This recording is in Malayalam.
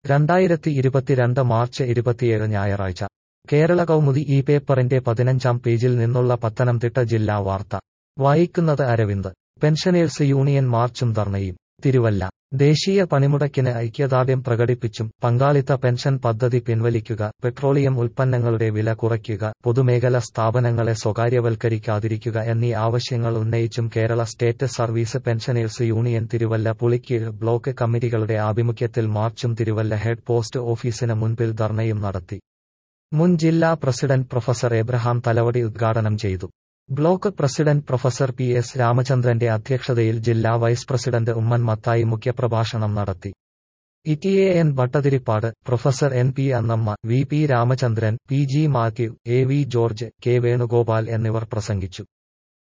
രണ്ടായിരത്തി ഇരുപത്തിരണ്ട് മാർച്ച് ഇരുപത്തിയേഴ് ഞായറാഴ്ച കേരള കൗമുദി ഈ പേപ്പറിന്റെ പതിനഞ്ചാം പേജിൽ നിന്നുള്ള പത്തനംതിട്ട ജില്ലാ വാർത്ത വായിക്കുന്നത് അരവിന്ദ് പെൻഷനേഴ്സ് യൂണിയൻ മാർച്ചും ധർണയും തിരുവല്ല ദേശീയ പണിമുടക്കിന് ഐക്യദാർഢ്യം പ്രകടിപ്പിച്ചും പങ്കാളിത്ത പെൻഷൻ പദ്ധതി പിൻവലിക്കുക പെട്രോളിയം ഉൽപ്പന്നങ്ങളുടെ വില കുറയ്ക്കുക പൊതുമേഖല സ്ഥാപനങ്ങളെ സ്വകാര്യവൽക്കരിക്കാതിരിക്കുക എന്നീ ആവശ്യങ്ങൾ ഉന്നയിച്ചും Kerala state service pensioners union Thiruvalla Pulikeezh block കമ്മിറ്റികളുടെ ആഭിമുഖ്യത്തിൽ മാർച്ചും തിരുവല്ല ഹെഡ് പോസ്റ്റ് ഓഫീസിന് മുൻപിൽ ധർണയും നടത്തി മുൻ ജില്ലാ പ്രസിഡന്റ് പ്രൊഫസർ എബ്രഹാം തലവടി ഉദ്ഘാടനം ചെയ്തു block president professor P S രാമചന്ദ്രന്റെ അധ്യക്ഷതയിൽ ജില്ലാ വൈസ് പ്രസിഡന്റ് ഉമ്മൻ മത്തായി മുഖ്യപ്രഭാഷണം നടത്തി E A N Bhattathiripad professor N P Annamma V P Ramachandran P G Mathew A V George K Venugopal എന്നിവർ പ്രസംഗിച്ചു